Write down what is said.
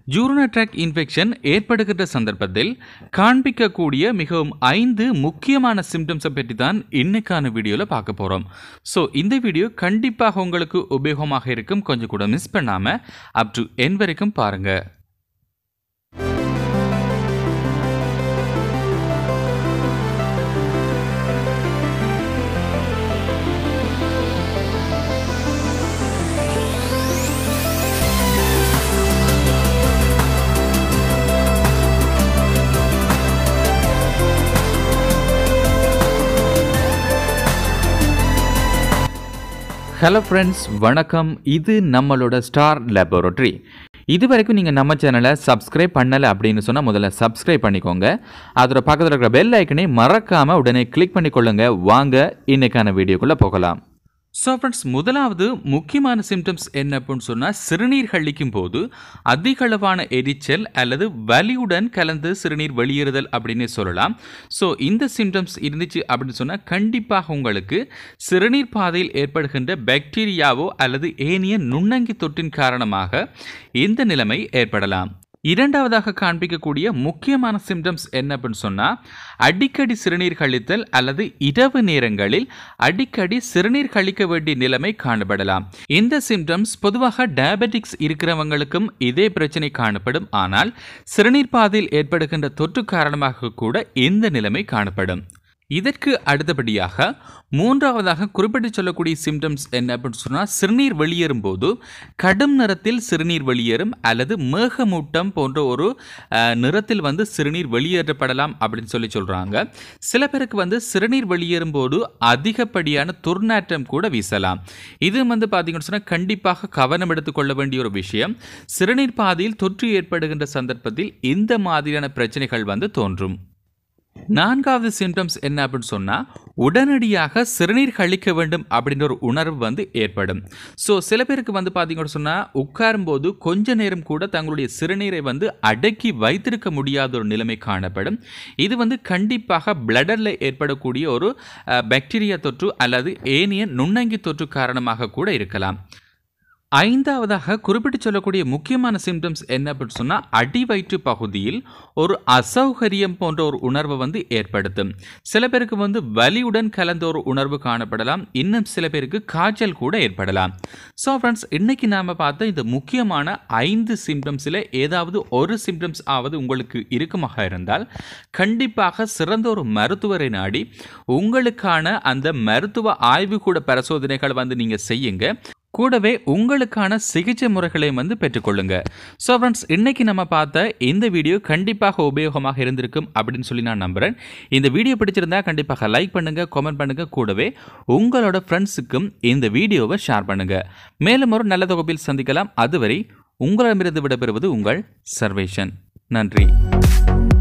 ஜூரினா tract infection ஏற்படுகின்ற சந்தர்ப்பத்தில் காண்பிக்கக்கூடிய மிகவும் ஐந்து முக்கியமான சிம்டம்ஸை பற்றி தான் இன்னைக்கான வீடியோவில் பார்க்க போகிறோம் ஸோ இந்த வீடியோ கண்டிப்பாக உங்களுக்கு உபயோகமாக இருக்கும் கொஞ்சம் கூட மிஸ் பண்ணாமல் அப் டு என் வரைக்கும் பாருங்கள் ஹலோ ஃப்ரெண்ட்ஸ் வணக்கம் இது நம்மளோட ஸ்டார் லேபரட்டரி இது வரைக்கும் நீங்கள் நம்ம சேனலை சப்ஸ்கிரைப் பண்ணலை அப்படின்னு சொன்னால் முதல்ல சப்ஸ்கிரைப் பண்ணிக்கோங்க அதோட பக்கத்தில் இருக்கிற பெல் ஐக்கனை மறக்காமல் உடனே கிளிக் பண்ணிக்கொள்ளுங்க வாங்க இன்னைக்கான வீடியோக்குள்ளே போகலாம் ஸோ ஃப்ரெண்ட்ஸ் முதலாவது முக்கியமான சிம்டம்ஸ் என்ன அப்படின்னு சொன்னால் சிறுநீர் கழிக்கும் போது அதிக அளவான எரிச்சல் அல்லது வலியுடன் கலந்து சிறுநீர் வெளியேறுதல் அப்படின்னு சொல்லலாம் ஸோ இந்த சிம்டம்ஸ் இருந்துச்சு அப்படின்னு சொன்னால் கண்டிப்பாக உங்களுக்கு சிறுநீர் பாதையில் ஏற்படுகின்ற பாக்டீரியாவோ அல்லது ஏனிய நுண்ணங்கி தொற்றின் காரணமாக இந்த நிலைமை ஏற்படலாம் இரண்டாவதாக காண்பிக்கக்கூடிய முக்கியமான சிம்டம்ஸ் என்ன அப்படின்னு சொன்னால் அடிக்கடி சிறுநீர் கழித்தல் அல்லது இரவு நேரங்களில் அடிக்கடி சிறுநீர் கழிக்க வேண்டிய நிலைமை காணப்படலாம் இந்த சிம்டம்ஸ் பொதுவாக டயபெட்டிக்ஸ் இருக்கிறவங்களுக்கும் இதே பிரச்சனை காணப்படும் ஆனால் சிறுநீர் பாதையில் ஏற்படுகின்ற தொற்று காரணமாக கூட இந்த நிலைமை காணப்படும் இதற்கு அடுத்தபடியாக மூன்றாவதாக குறிப்பிட்டு சொல்லக்கூடிய சிம்டம்ஸ் என்ன அப்படின்னு சொன்னால் சிறுநீர் வெளியேறும் போது கடும் நிறத்தில் சிறுநீர் வெளியேறும் அல்லது மேகமூட்டம் போன்ற ஒரு அஹ், நிறத்தில் வந்து சிறுநீர் வெளியேற்றப்படலாம் அப்படின்னு சொல்லி சொல்கிறாங்க சில பேருக்கு வந்து சிறுநீர் வெளியேறும் போது அதிகப்படியான துர்நாற்றம் கூட வீசலாம் இது வந்து பார்த்தீங்கன்னு சொன்னால் கண்டிப்பாக கவனம் எடுத்துக்கொள்ள வேண்டிய ஒரு விஷயம் சிறுநீர் பாதையில் தொற்று ஏற்படுகின்ற சந்தர்ப்பத்தில் இந்த மாதிரியான பிரச்சனைகள் வந்து தோன்றும் நான்காவது சிம்டம்ஸ் என்ன அப்படின்னு சொன்னால் உடனடியாக சிறுநீர் கழிக்க வேண்டும் அப்படின்ற ஒரு உணர்வு வந்து ஏற்படும் ஸோ சில பேருக்கு வந்து பார்த்தீங்கன்னு சொன்னால் உட்காரும்போது கொஞ்ச நேரம் கூட தங்களுடைய சிறுநீரை வந்து அடக்கி வைத்திருக்க முடியாத ஒரு நிலைமை காணப்படும் இது வந்து கண்டிப்பாக பிளடரில் ஏற்படக்கூடிய ஒரு அஹ், பாக்டீரியா தொற்று அல்லது ஏனிய நுண்ணங்கி தொற்று காரணமாக கூட இருக்கலாம் ஐந்தாவதாக குறிப்பிட்டு சொல்லக்கூடிய முக்கியமான சிம்டம்ஸ் என்ன அப்படின்னு சொன்னால் அடி வயிற்று பகுதியில் ஒரு அசௌகரியம் போன்ற ஒரு உணர்வை வந்து ஏற்படுத்தும் சில பேருக்கு வந்து வலியுடன் கலந்த ஒரு உணர்வு காணப்படலாம் இன்னும் சில பேருக்கு காய்ச்சல் கூட ஏற்படலாம் ஸோ ஃப்ரெண்ட்ஸ் இன்னைக்கு நாம் பார்த்த இந்த முக்கியமான ஐந்து சிம்டம்ஸில் ஏதாவது ஒரு சிம்டம்ஸ் ஆவது உங்களுக்கு இருக்குமாக இருந்தால் கண்டிப்பாக சிறந்த ஒரு மருத்துவரை நாடி உங்களுக்கான அந்த மருத்துவ ஆய்வுக்கூட பரிசோதனைகள் வந்து நீங்கள் செய்யுங்க கூடவே உங்களுக்கான சிகிச்சை முறைகளை வந்து பெற்றுக்கொள்ளுங்க ஸோ ஃப்ரெண்ட்ஸ் இன்னைக்கு நம்ம பார்த்த இந்த வீடியோ கண்டிப்பாக உபயோகமாக இருந்திருக்கும் அப்படின்னு சொல்லி நான் நம்புகிறேன் இந்த வீடியோ பிடிச்சிருந்தா கண்டிப்பாக லைக் பண்ணுங்க கமெண்ட் பண்ணுங்க கூடவே உங்களோட ஃப்ரெண்ட்ஸுக்கும் இந்த வீடியோவை ஷேர் பண்ணுங்க மேலும் ஒரு நல்ல தொகுப்பில் சந்திக்கலாம் அதுவரை உங்களிடமிருந்து விடைபெறுவது உங்கள் சர்வேஷன் நன்றி